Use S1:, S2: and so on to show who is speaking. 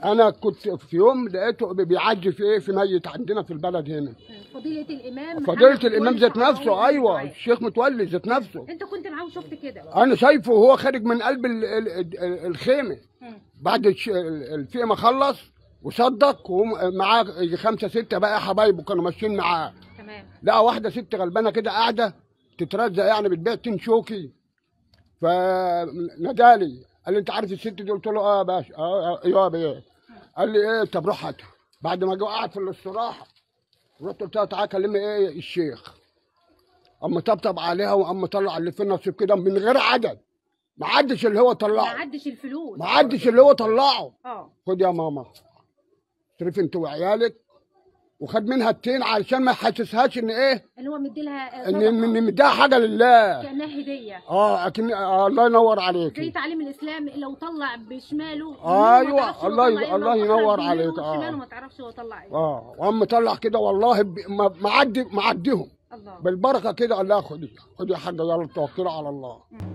S1: انا كنت في يوم لقيته بيعدي في ايه في ميت عندنا في البلد هنا
S2: فضيله الامام
S1: فضيله
S2: محمد
S1: الامام
S2: متولي
S1: ذات نفسه
S2: شعراوي
S1: ايوه
S2: معاه.
S1: الشيخ متولي ذات نفسه
S2: انت كنت معاه وشفت كده
S1: انا شايفه وهو خارج من قلب ال- ال- ال- الخيمه
S2: مم.
S1: بعد الش- الفئه ما خلص وصدق ومعاه يجي خمسه سته بقى حبايبه كانوا ماشيين معاه
S2: تمام
S1: لقى واحده ست غلبانه كده قاعده تترزق يعني بتبيع تين شوكي فنادالي قال لي انت عارف الست دي قلت له اه يا باشا اه آه، ايوه يا بيه قال لي ايه طب روح هاتها بعد ما جه قعد في الاستراحه رحت قلت لها تعالى كلمي ايه الشيخ اما طبطب عليها واما طلع اللي في النصيب كده من غير عدد ما عدش اللي هو
S2: ما
S1: طلعه
S2: عدش الفلوس
S1: ما عدش اللي هو طلعه
S2: اه
S1: خد يا ماما صرف انت وعيالك وخد منها التين علشان ما يحسسهاش ان ايه
S2: اللي هو مديلها
S1: ان ان مديها حاجه لله
S2: كانها هديه
S1: اه اكن آه الله ينور
S2: زي
S1: عليك
S2: تعليم الاسلام لو طلع بشماله
S1: أيوة،
S2: ما تعرفش هو
S1: الله
S2: طلع إيه،
S1: الله
S2: لو
S1: ينور
S2: أخرج
S1: عليك،
S2: بيمينه
S1: آه.
S2: وشماله ما تعرفش هو طلع ايه
S1: اه واما طلع كده والله ب- ما- معدي معديهم
S2: الله
S1: بالبركه كده الله خدي خدي يا حاجه يلا توكلي على الله